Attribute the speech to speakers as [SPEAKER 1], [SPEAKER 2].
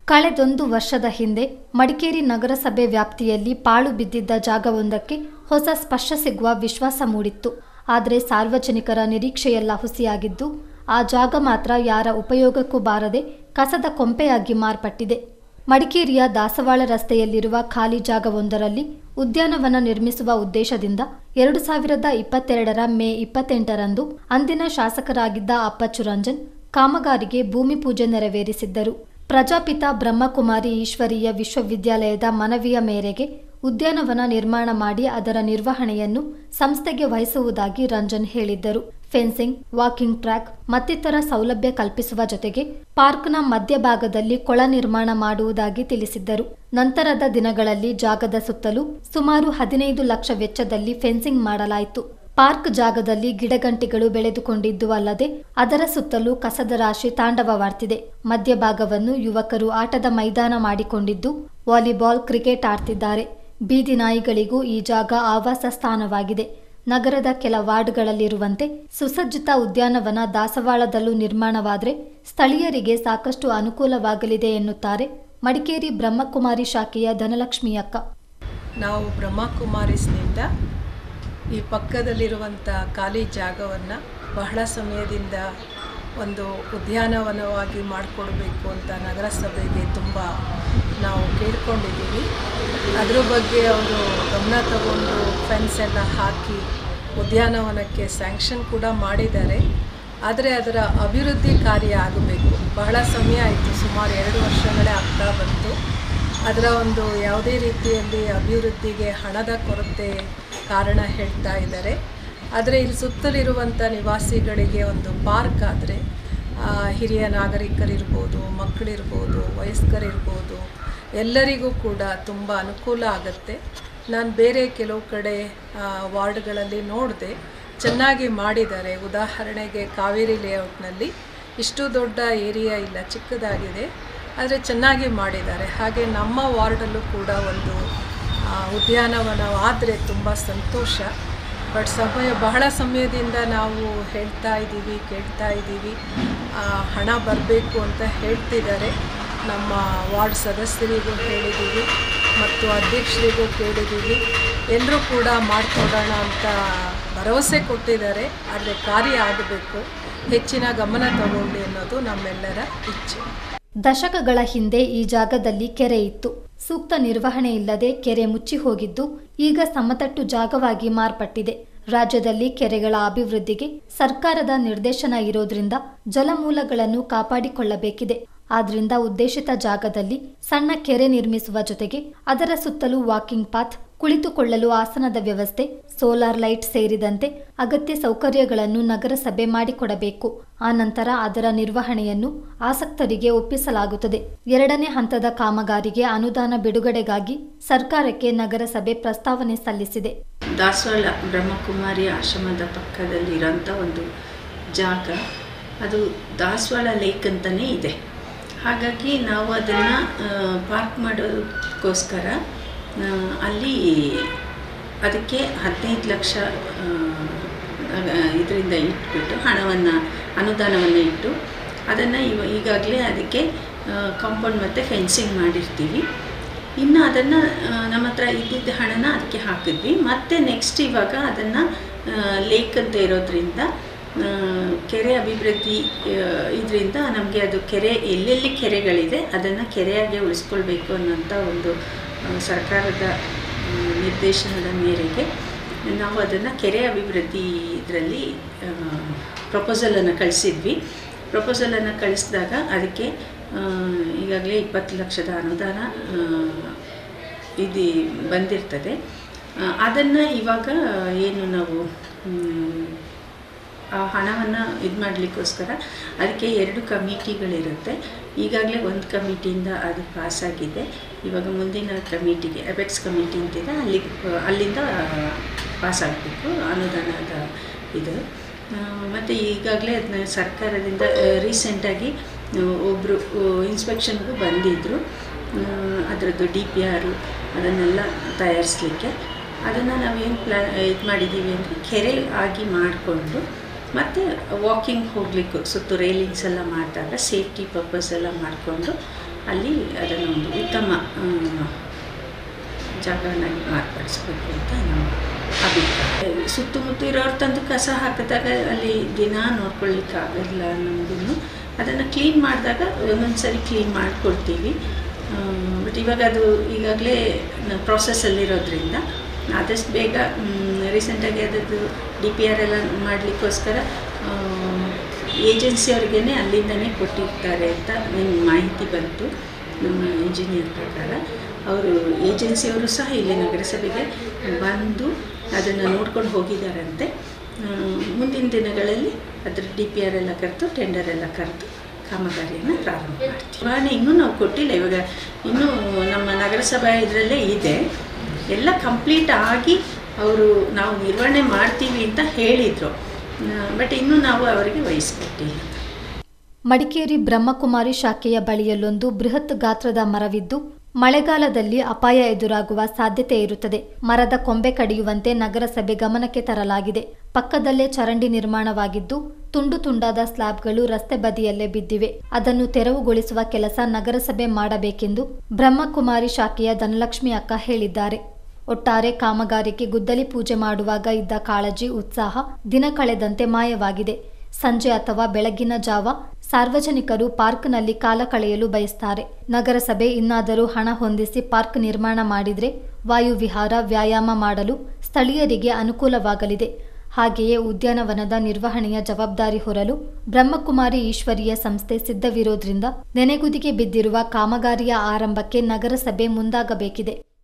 [SPEAKER 1] ಕಳೆದೊಂದು ವರ್ಷದ ಹಿಂದೆ ಮಡಿಕೇರಿ ನಗರಸಭೆ ವ್ಯಾಪ್ತಿಯಲ್ಲಿ ಪಾಳು ಬಿದ್ದಿದ್ದ ಜಾಗವೊಂದಕ್ಕೆ ಹೊಸ ಸ್ಪರ್ಶ ಸಿಗುವ ವಿಶ್ವಾಸ ಮೂಡಿತ್ತು ಆದರೆ ಸಾರ್ವಜನಿಕರ ನಿರೀಕ್ಷೆಯೆಲ್ಲ ಹುಸಿಯಾಗಿದ್ದು ಆ ಜಾಗ ಮಾತ್ರ ಯಾರ ಉಪಯೋಗಕ್ಕೂ ಬಾರದೆ ಕಸದ ಕೊಂಪೆಯಾಗಿ ಮಾರ್ಪಟ್ಟಿದೆ ಮಡಿಕೇರಿಯ ದಾಸವಾಳ ರಸ್ತೆಯಲ್ಲಿರುವ ಖಾಲಿ ಜಾಗವೊಂದರಲ್ಲಿ ಉದ್ಯಾನವನ ನಿರ್ಮಿಸುವ ಉದ್ದೇಶದಿಂದ ಎರಡು ಸಾವಿರದ ಇಪ್ಪತ್ತೆರಡರ ಮೇ ಇಪ್ಪತ್ತೆಂಟರಂದು ಅಂದಿನ ಶಾಸಕರಾಗಿದ್ದ ಅಪ್ಪಚ್ಚು ರಂಜನ್ ಕಾಮಗಾರಿಗೆ ಭೂಮಿ ಪೂಜೆ ನೆರವೇರಿಸಿದ್ದರು ಪ್ರಜಾಪಿತ ಬ್ರಹ್ಮಕುಮಾರಿ ಈಶ್ವರೀಯ ವಿಶ್ವವಿದ್ಯಾಲಯದ ಮನವಿಯ ಮೇರೆಗೆ ಉದ್ಯಾನವನ ನಿರ್ಮಾಣ ಮಾಡಿ ಅದರ ನಿರ್ವಹಣೆಯನ್ನು ಸಂಸ್ಥೆಗೆ ವಹಿಸುವುದಾಗಿ ರಂಜನ್ ಹೇಳಿದ್ದರು ಫೆನ್ಸಿಂಗ್ ವಾಕಿಂಗ್ ಟ್ರ್ಯಾಕ್ ಮತ್ತಿತರ ಸೌಲಭ್ಯ ಕಲ್ಪಿಸುವ ಜೊತೆಗೆ ಪಾರ್ಕ್ನ ಮಧ್ಯಭಾಗದಲ್ಲಿ ಕೊಳ ನಿರ್ಮಾಣ ಮಾಡುವುದಾಗಿ ತಿಳಿಸಿದ್ದರು ನಂತರದ ದಿನಗಳಲ್ಲಿ ಜಾಗದ ಸುತ್ತಲೂ ಸುಮಾರು ಹದಿನೈದು ಲಕ್ಷ ವೆಚ್ಚದಲ್ಲಿ ಫೆನ್ಸಿಂಗ್ ಮಾಡಲಾಯಿತು ಪಾರ್ಕ್ ಜಾಗದಲ್ಲಿ ಗಿಡಗಂಟಿಗಳು ಬೆಳೆದುಕೊಂಡಿದ್ದು ಅಲ್ಲದೆ ಅದರ ಸುತ್ತಲೂ ಕಸದ ರಾಶಿ ತಾಂಡವವಾಡ್ತಿದೆ ಮಧ್ಯಭಾಗವನ್ನು ಯುವಕರು ಆಟದ ಮೈದಾನ ಮಾಡಿಕೊಂಡಿದ್ದು ವಾಲಿಬಾಲ್ ಕ್ರಿಕೆಟ್ ಆಡ್ತಿದ್ದಾರೆ ಬೀದಿ ನಾಯಿಗಳಿಗೂ ಈ ಜಾಗ ಆವಾಸ ಸ್ಥಾನವಾಗಿದೆ ನಗರದ ಕೆಲ ವಾರ್ಡ್ಗಳಲ್ಲಿರುವಂತೆ ಸುಸಜ್ಜಿತ ಉದ್ಯಾನವನ ದಾಸವಾಳದಲ್ಲೂ ನಿರ್ಮಾಣವಾದರೆ ಸ್ಥಳೀಯರಿಗೆ ಸಾಕಷ್ಟು ಅನುಕೂಲವಾಗಲಿದೆ ಎನ್ನುತ್ತಾರೆ ಮಡಿಕೇರಿ ಬ್ರಹ್ಮಕುಮಾರಿ ಶಾಖೆಯ ಧನಲಕ್ಷ್ಮಿ ಅಕ್ಕ
[SPEAKER 2] ನಾವು ಬ್ರಹ್ಮಕುಮಾರಿಸ್ನಿಂದ ಈ ಪಕ್ಕದಲ್ಲಿರುವಂಥ ಖಾಲಿ ಜಾಗವನ್ನು ಬಹಳ ಸಮಯದಿಂದ ಒಂದು ಉದ್ಯಾನವನವಾಗಿ ಮಾಡಿಕೊಡ್ಬೇಕು ಅಂತ ನಗರಸಭೆಗೆ ತುಂಬ ನಾವು ಕೇಳ್ಕೊಂಡಿದ್ದೀವಿ ಅದ್ರ ಬಗ್ಗೆ ಅವರು ಗಮನ ತಗೊಂಡು ಫೆನ್ಸ್ ಎಲ್ಲ ಹಾಕಿ ಉದ್ಯಾನವನಕ್ಕೆ ಸ್ಯಾಂಕ್ಷನ್ ಕೂಡ ಮಾಡಿದ್ದಾರೆ ಆದರೆ ಅದರ ಅಭಿವೃದ್ಧಿ ಕಾರ್ಯ ಆಗಬೇಕು ಬಹಳ ಸಮಯ ಆಯಿತು ಸುಮಾರು ಎರಡು ವರ್ಷಗಳೇ ಆಗ್ತಾ ಬಂತು ಅದರ ಒಂದು ಯಾವುದೇ ರೀತಿಯಲ್ಲಿ ಅಭಿವೃದ್ಧಿಗೆ ಹಣದ ಕೊರತೆ ಕಾರಣ ಹೇಳ್ತಾ ಇದ್ದಾರೆ ಆದರೆ ಇಲ್ಲಿ ಸುತ್ತಲಿರುವಂಥ ನಿವಾಸಿಗಳಿಗೆ ಒಂದು ಪಾರ್ಕ್ ಆದರೆ ಹಿರಿಯ ನಾಗರಿಕರಿರ್ಬೋದು ಮಕ್ಕಳಿರ್ಬೋದು ವಯಸ್ಕರಿರ್ಬೋದು ಎಲ್ಲರಿಗೂ ಕೂಡ ತುಂಬ ಅನುಕೂಲ ಆಗುತ್ತೆ ನಾನು ಬೇರೆ ಕೆಲವು ಕಡೆ ವಾರ್ಡ್ಗಳಲ್ಲಿ ನೋಡಿದೆ ಚೆನ್ನಾಗಿ ಮಾಡಿದ್ದಾರೆ ಉದಾಹರಣೆಗೆ ಕಾವೇರಿ ಲೇಔಟ್ನಲ್ಲಿ ಇಷ್ಟು ದೊಡ್ಡ ಏರಿಯಾ ಇಲ್ಲ ಚಿಕ್ಕದಾಗಿದೆ ಆದರೆ ಚೆನ್ನಾಗಿ ಮಾಡಿದ್ದಾರೆ ಹಾಗೆ ನಮ್ಮ ವಾರ್ಡಲ್ಲೂ ಕೂಡ ಒಂದು ಉದ್ಯಾನವನವಾದರೆ ತುಂಬ ಸಂತೋಷ ಬಟ್ ಸಮಯ ಬಹಳ ಸಮಯದಿಂದ ನಾವು ಹೇಳ್ತಾ ಇದ್ದೀವಿ ಕೇಳ್ತಾ ಇದ್ದೀವಿ ಹಣ ಬರಬೇಕು ಅಂತ ಹೇಳ್ತಿದ್ದಾರೆ ನಮ್ಮ ವಾರ್ಡ್ ಸದಸ್ಯರಿಗೂ ಹೇಳಿದ್ದೀವಿ ಮತ್ತು ಅಧ್ಯಕ್ಷರಿಗೂ ಕೇಳಿದ್ದೀವಿ ಎಲ್ಲರೂ ಕೂಡ ಮಾಡಿಕೊಡೋಣ ಅಂತ ಭರವಸೆ ಕೊಟ್ಟಿದ್ದಾರೆ ಆದರೆ ಕಾರ್ಯ ಆಗಬೇಕು ಹೆಚ್ಚಿನ ಗಮನ ತಗೊಂಡು ಅನ್ನೋದು ನಮ್ಮೆಲ್ಲರ ಇಚ್ಛೆ
[SPEAKER 1] ದಶಕಗಳ ಹಿಂದೆ ಈ ಜಾಗದಲ್ಲಿ ಕೆರೆ ಇತ್ತು ಸೂಕ್ತ ನಿರ್ವಹಣೆ ಇಲ್ಲದೆ ಕೆರೆ ಮುಚ್ಚಿ ಹೋಗಿದ್ದು ಈಗ ಸಮತಟ್ಟು ಜಾಗವಾಗಿ ಮಾರ್ಪಟ್ಟಿದೆ ರಾಜ್ಯದಲ್ಲಿ ಕೆರೆಗಳ ಅಭಿವೃದ್ಧಿಗೆ ಸರ್ಕಾರದ ನಿರ್ದೇಶನ ಇರೋದ್ರಿಂದ ಜಲಮೂಲಗಳನ್ನು ಕಾಪಾಡಿಕೊಳ್ಳಬೇಕಿದೆ ಆದ್ರಿಂದ ಉದ್ದೇಶಿತ ಜಾಗದಲ್ಲಿ ಸಣ್ಣ ಕೆರೆ ನಿರ್ಮಿಸುವ ಜೊತೆಗೆ ಅದರ ಸುತ್ತಲೂ ವಾಕಿಂಗ್ ಪಾತ್ ಕುಳಿತುಕೊಳ್ಳಲು ಆಸನದ ವ್ಯವಸ್ಥೆ ಸೋಲಾರ್ ಲೈಟ್ ಸೇರಿದಂತೆ ಅಗತ್ಯ ಸೌಕರ್ಯಗಳನ್ನು ನಗರಸಭೆ ಮಾಡಿಕೊಡಬೇಕು ಆನಂತರ ಅದರ ನಿರ್ವಹಣೆಯನ್ನು ಆಸಕ್ತರಿಗೆ ಒಪ್ಪಿಸಲಾಗುತ್ತದೆ ಎರಡನೇ ಹಂತದ ಕಾಮಗಾರಿಗೆ ಅನುದಾನ ಬಿಡುಗಡೆಗಾಗಿ ಸರ್ಕಾರಕ್ಕೆ ನಗರಸಭೆ ಪ್ರಸ್ತಾವನೆ ಸಲ್ಲಿಸಿದೆ
[SPEAKER 3] ದಾಸವಾಳ ಬ್ರಹ್ಮಕುಮಾರಿ ಆಶ್ರಮದ ಪಕ್ಕದಲ್ಲಿರೋಂಥ ಒಂದು ಜಾಗ ಅದು ದಾಸವಾಳ ಲೇಕ್ ಅಂತಲೇ ಇದೆ ಹಾಗಾಗಿ ನಾವು ಅದನ್ನು ಪಾರ್ಕ್ ಮಾಡೋದಕ್ಕೋಸ್ಕರ ಅಲ್ಲಿ ಅದಕ್ಕೆ ಹದಿನೈದು ಲಕ್ಷ ಇದರಿಂದ ಇಟ್ಬಿಟ್ಟು ಹಣವನ್ನು ಅನುದಾನವನ್ನು ಇಟ್ಟು ಅದನ್ನು ಇವ ಈಗಾಗಲೇ ಅದಕ್ಕೆ ಕಾಂಪೌಂಡ್ ಮತ್ತು ಫೆನ್ಸಿಂಗ್ ಮಾಡಿರ್ತೀವಿ ಇನ್ನು ಅದನ್ನು ನಮ್ಮ ಹತ್ರ ಇದ್ದಿದ್ದ ಹಣನ ಅದಕ್ಕೆ ಹಾಕಿದ್ವಿ ಮತ್ತು ನೆಕ್ಸ್ಟ್ ಇವಾಗ ಅದನ್ನು ಲೇಕ್ ಅಂತ ಇರೋದ್ರಿಂದ ಕೆರೆ ಅಭಿವೃದ್ಧಿ ಇದರಿಂದ ನಮಗೆ ಅದು ಕೆರೆ ಎಲ್ಲೆಲ್ಲಿ ಕೆರೆಗಳಿದೆ ಅದನ್ನು ಕೆರೆಯಾಗಿ ಉಳಿಸ್ಕೊಳ್ಬೇಕು ಅನ್ನೋಂಥ ಒಂದು ಸರ್ಕಾರದ ನಿರ್ದೇಶನದ ಮೇರೆಗೆ ನಾವು ಅದನ್ನು ಕೆರೆ ಅಭಿವೃದ್ಧಿ ಇದರಲ್ಲಿ ಪ್ರಪೋಸಲನ್ನು ಕಳಿಸಿದ್ವಿ ಪ್ರಪೋಸಲನ್ನು ಕಳಿಸಿದಾಗ ಅದಕ್ಕೆ ಈಗಾಗಲೇ ಇಪ್ಪತ್ತು ಲಕ್ಷದ ಅನುದಾನ ಇದು ಬಂದಿರ್ತದೆ ಅದನ್ನು ಇವಾಗ ಏನು ನಾವು ಆ ಹಣವನ್ನು ಇದು ಮಾಡಲಿಕ್ಕೋಸ್ಕರ ಅದಕ್ಕೆ ಎರಡು ಕಮಿಟಿಗಳಿರುತ್ತೆ ಈಗಾಗಲೇ ಒಂದು ಕಮಿಟಿಯಿಂದ ಅದು ಪಾಸಾಗಿದೆ ಇವಾಗ ಮುಂದಿನ ಕಮಿಟಿಗೆ ಅಬೆಕ್ಸ್ ಕಮಿಟಿ ಅಂತಿದೆ ಅಲ್ಲಿ ಅಲ್ಲಿಂದ ಪಾಸಾಗಬೇಕು ಅನುದಾನದ ಇದು ಮತ್ತು ಈಗಾಗಲೇ ಅದನ್ನ ಸರ್ಕಾರದಿಂದ ರೀಸೆಂಟಾಗಿ ಒಬ್ಬರು ಇನ್ಸ್ಪೆಕ್ಷನ್ಗೂ ಬಂದಿದ್ದರು ಅದರದ್ದು ಡಿ ಪಿ ಆರು ಅದನ್ನೆಲ್ಲ ತಯಾರಿಸಲಿಕ್ಕೆ ಅದನ್ನು ನಾವೇನು ಪ್ಲಾ ಇದು ಮಾಡಿದ್ದೀವಿ ಅಂದರೆ ಕೆರೆ ಆಗಿ ಮಾಡಿಕೊಂಡು ಮತ್ತು ವಾಕಿಂಗ್ ಹೋಗಲಿಕ್ಕೂ ಸುತ್ತು ರೈಲಿಂಗ್ಸ್ ಎಲ್ಲ ಮಾಡಿದಾಗ ಸೇಫ್ಟಿ ಪರ್ಪಸ್ ಎಲ್ಲ ಮಾಡಿಕೊಂಡು ಅಲ್ಲಿ ಅದನ್ನು ಒಂದು ಉತ್ತಮ ಆ, ಜಾಗವನ್ನಾಗಿ ಮಾರ್ಪಡಿಸ್ಬೇಕು ಅಂತ ನಮ್ಮ ಅಭಿಪ್ರಾಯ ಸುತ್ತಮುತ್ತ ಇರೋರು ತಂದು ಕಸ ಹಾಕಿದಾಗ ಅಲ್ಲಿ ದಿನ ನೋಡ್ಕೊಳ್ಳಿಕ್ಕಾಗಲ್ಲ ನಮಗೂ ಅದನ್ನು ಕ್ಲೀನ್ ಮಾಡಿದಾಗ ಒಂದೊಂದು ಸರಿ ಕ್ಲೀನ್ ಮಾಡಿಕೊಡ್ತೀವಿ ಬಟ್ ಇವಾಗ ಅದು ಈಗಾಗಲೇ ಪ್ರಾಸೆಸ್ಸಲ್ಲಿರೋದ್ರಿಂದ ಆದಷ್ಟು ಬೇಗ ರೀಸೆಂಟಾಗಿ ಅದರದ್ದು ಡಿ ಪಿ ಆರ್ ಎಲ್ಲ ಮಾಡಲಿಕ್ಕೋಸ್ಕರ ಏಜೆನ್ಸಿಯವ್ರಿಗೇ ಅಲ್ಲಿಂದನೇ ಕೊಟ್ಟಿರ್ತಾರೆ ಅಂತ ನನಗೆ ಮಾಹಿತಿ ಬಂತು ನಮ್ಮ ಇಂಜಿನಿಯರ್ ಪ್ರಕಾರ ಅವರು ಏಜೆನ್ಸಿಯವರು ಸಹ ಇಲ್ಲಿ ನಗರಸಭೆಗೆ ಬಂದು ಅದನ್ನು ನೋಡ್ಕೊಂಡು ಹೋಗಿದ್ದಾರಂತೆ ಆ, ಮುಂದಿನ ದಿನಗಳಲ್ಲಿ ಅದರ ಡಿ ಪಿ ಆರ್ ಎಲ್ಲ ಕರೆದು ಟೆಂಡರ್ ಎಲ್ಲ ಕರೆದು ಕಾಮಗಾರಿಯನ್ನು ಪ್ರಾರಂಭ ಮಾಡ್ತೀವಿ ನಿರ್ವಹಣೆ ಇನ್ನೂ ನಾವು ಕೊಟ್ಟಿಲ್ಲ ಇವಾಗ ಇನ್ನೂ ನಮ್ಮ ನಗರಸಭಾ ಇದರಲ್ಲೇ ಇದೆ ಎಲ್ಲ ಕಂಪ್ಲೀಟ್ ಆಗಿ ಅವರು ನಾವು ನಿರ್ವಹಣೆ ಮಾಡ್ತೀವಿ ಅಂತ ಹೇಳಿದರು ಬಟ್ ಇನ್ನೂ ನಾವು ಅವರಿಗೆ ವಹಿಸ್ಕೊಟ್ಟಿಲ್ಲ
[SPEAKER 1] ಮಡಿಕೇರಿ ಬ್ರಹ್ಮಕುಮಾರಿ ಶಾಖೆಯ ಬಳಿಯಲ್ಲೊಂದು ಬೃಹತ್ ಗಾತ್ರದ ಮರವಿದ್ದು ಮಳೆಗಾಲದಲ್ಲಿ ಅಪಾಯ ಎದುರಾಗುವ ಸಾಧ್ಯತೆ ಇರುತ್ತದೆ ಮರದ ಕೊಂಬೆ ಕಡಿಯುವಂತೆ ನಗರಸಭೆ ಗಮನಕ್ಕೆ ತರಲಾಗಿದೆ ಪಕ್ಕದಲ್ಲೇ ಚರಂಡಿ ನಿರ್ಮಾಣವಾಗಿದ್ದು ತುಂಡು ತುಂಡಾದ ಸ್ಲ್ಯಾಬ್ಗಳು ರಸ್ತೆ ಬದಿಯಲ್ಲೇ ಬಿದ್ದಿವೆ ಅದನ್ನು ತೆರವುಗೊಳಿಸುವ ಕೆಲಸ ನಗರಸಭೆ ಮಾಡಬೇಕೆಂದು ಬ್ರಹ್ಮಕುಮಾರಿ ಶಾಖೆಯ ಧನಲಕ್ಷ್ಮಿ ಅಕ್ಕ ಹೇಳಿದ್ದಾರೆ ಒಟ್ಟಾರೆ ಕಾಮಗಾರಿಕೆ ಗುದ್ದಲಿ ಪೂಜೆ ಮಾಡುವಾಗ ಇದ್ದ ಕಾಳಜಿ ಉತ್ಸಾಹ ದಿನ ಕಳೆದಂತೆ ಮಾಯವಾಗಿದೆ ಸಂಜೆ ಅಥವಾ ಬೆಳಗಿನ ಜಾವ ಸಾರ್ವಜನಿಕರು ಪಾರ್ಕ್ನಲ್ಲಿ ಕಾಲ ಕಳೆಯಲು ಬಯಸ್ತಾರೆ ನಗರಸಭೆ ಇನ್ನಾದರೂ ಹಣ ಹೊಂದಿಸಿ ಪಾರ್ಕ್ ನಿರ್ಮಾಣ ಮಾಡಿದ್ರೆ ವಾಯುವಿಹಾರ ವ್ಯಾಯಾಮ ಮಾಡಲು ಸ್ಥಳೀಯರಿಗೆ ಅನುಕೂಲವಾಗಲಿದೆ ಹಾಗೆಯೇ ಉದ್ಯಾನವನದ ನಿರ್ವಹಣೆಯ ಜವಾಬ್ದಾರಿ ಹೊರಲು ಬ್ರಹ್ಮಕುಮಾರಿ ಈಶ್ವರೀಯ ಸಂಸ್ಥೆ ಸಿದ್ಧವಿರೋದ್ರಿಂದ ನೆನೆಗುದಿಗೆ ಬಿದ್ದಿರುವ ಕಾಮಗಾರಿಯ ಆರಂಭಕ್ಕೆ ನಗರಸಭೆ ಮುಂದಾಗಬೇಕಿದೆ